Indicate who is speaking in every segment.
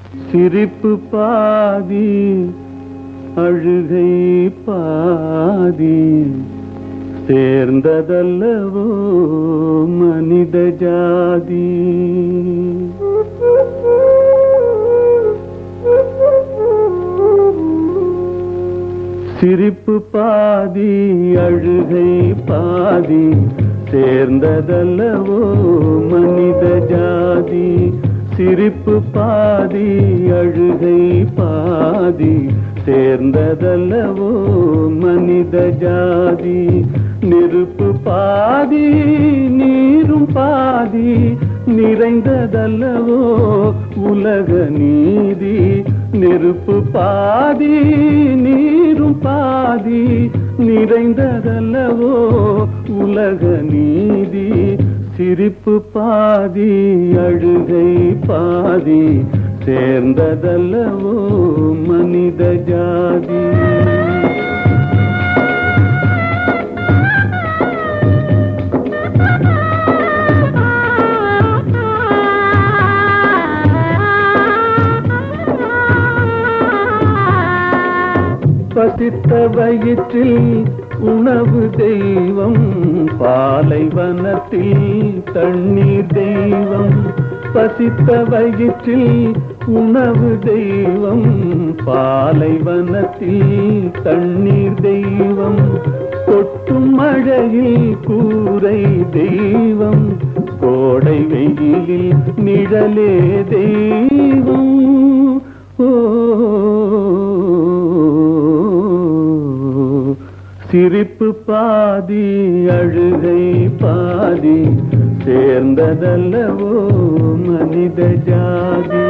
Speaker 1: சிரிப்பு பாதி அழுகை பாதி சேர்ந்ததல்லவோ மனித ஜாதி சிரிப்பு பாதி அழுகை பாதி சேர்ந்ததல்லவோ மனித ஜாதி சிரிப்பு பாதி அழுகை பாதி சேர்ந்ததல்லவோ மனித ஜாதி நெருப்பு பாதி நீரும் பாதி நிறைந்ததல்லவோ உலக நீதி நெருப்பு பாதி நீரும் பாதி நிறைந்ததல்லவோ உலக நீதி சிரிப்பு பாதி அழுகை பாதி சேர்ந்ததல்லவோ மனித ஜாதி பசித்த வயிற்றில் உணவு தெய்வம் பாலைவனத்தில் தண்ணீர் தெய்வம் பசித்த வயிற்றில் உணவு தெய்வம் பாலைவனத்தில் தண்ணீர் தெய்வம் கொட்டும் மழையில் கூரை தெய்வம் கோடை வெயிலில் நிழலே தெய்வம் ஓ சிரிப்பு பாதி அழுகை பாதி சேர்ந்ததல்லவோ மனித ஜாதி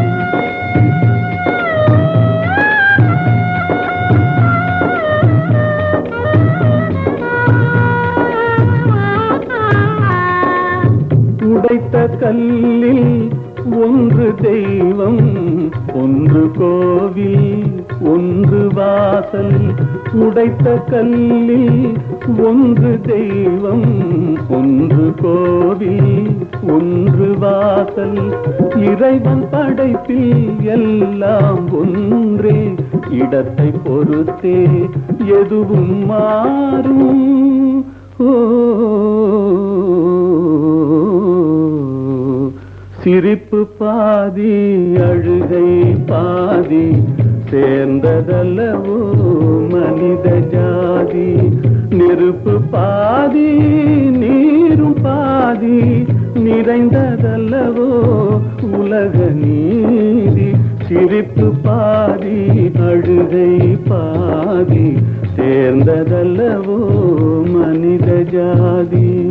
Speaker 1: உடைத்த கல்லில் ஒன்று தெய்வம் ஒன்று கோவில் ஒன்று வாசல் உடைத்த கல்லில் ஒன்று தெய்வம் ஒன்று கோவில் ஒன்று வாசல் இறைவன் படைப்பில் எல்லாம் ஒன்றே இடத்தை பொறுத்தே எதுவும் மாறும் ஓ சிரிப்பு பாதி அழுகை பாதி சேர்ந்ததல்லவோ மனித ஜாதி நெருப்பு பாதி நீரும் பாதி நிறைந்ததல்லவோ உலக நீதி சிரிப்பு பாதி அழுகை பாதி சேர்ந்ததல்லவோ மனித ஜாதி